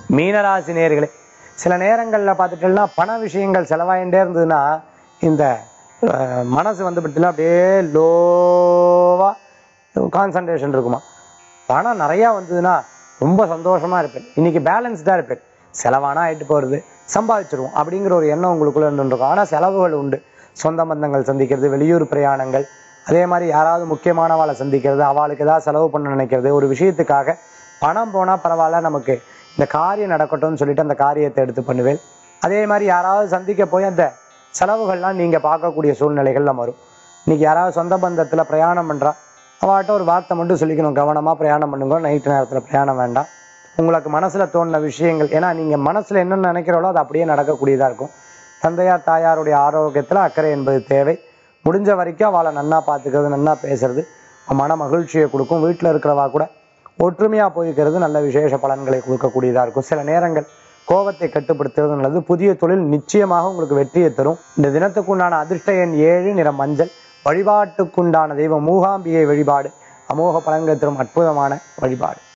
மீனராசி நேர்களே சில நேரங்களில் பார்த்துட்டோம்னா பண விஷயங்கள் செலவாயிட்டே இருந்ததுன்னா இந்த அஹ், மனசு வந்து பார்த்தீங்கன்னா அப்படியே லோவா கான்சன்ட்ரேஷன் இருக்குமா பணம் நிறையா வந்ததுன்னா ரொம்ப சந்தோஷமா இருப்பேன் இன்னைக்கு பேலன்ஸ்டாக இருப்பேன் செலவானா ஆயிட்டு போகிறது சம்பாதிச்சிருவோம் அப்படிங்கிற ஒரு எண்ணம் உங்களுக்குள்ள இருந்துருக்கும் ஆனால் செலவுகள் உண்டு சொந்த பந்தங்கள் சந்திக்கிறது வெளியூர் பிரயாணங்கள் அதே மாதிரி யாராவது முக்கியமானவாளை சந்திக்கிறது அவளுக்கு ஏதாவது செலவு பண்ண நினைக்கிறது ஒரு விஷயத்துக்காக பணம் போனால் பரவாயில்ல நமக்கு இந்த காரியம் நடக்கட்டும்னு சொல்லிட்டு அந்த காரியத்தை எடுத்து பண்ணுவேன் அதே மாதிரி யாராவது சந்திக்க போய் அந்த செலவுகள்லாம் நீங்கள் பார்க்கக்கூடிய சூழ்நிலைகள்ல வரும் இன்னைக்கு யாராவது சொந்த பந்தத்தில் பிரயாணம் பண்ணுறா அவட்ட ஒரு வார்த்தை மட்டும் சொல்லிக்கணும் கவனமாக பிரயாணம் பண்ணுங்க நைட்டு நேரத்தில் பிரயாணம் வேண்டாம் உங்களுக்கு மனசில் தோணின விஷயங்கள் ஏன்னா நீங்கள் மனசில் என்ன நினைக்கிறீங்களோ அது அப்படியே நடக்கக்கூடியதாக இருக்கும் தந்தையார் தாயாருடைய ஆரோக்கியத்தில் அக்கறை என்பது தேவை முடிஞ்ச வரைக்கும் அவளை நன்னா பார்த்துக்கிறது நன்னா பேசுறது மன மகிழ்ச்சியை கொடுக்கும் வீட்டில் இருக்கிறவா கூட ஒற்றுமையாக போய்க்கிறது நல்ல விசேஷ பலன்களை கொடுக்கக்கூடியதாக இருக்கும் சில நேரங்கள் கோபத்தை கட்டுப்படுத்துவது நல்லது புதிய தொழில் நிச்சயமாக உங்களுக்கு வெற்றியை தரும் இந்த தினத்துக்குண்டான அதிர்ஷ்ட எண் ஏழு நிறம் மஞ்சள் வழிபாட்டுக்குண்டான தெய்வம் மூகாம்பிகை வழிபாடு அமோக பலன்களை தரும் அற்புதமான வழிபாடு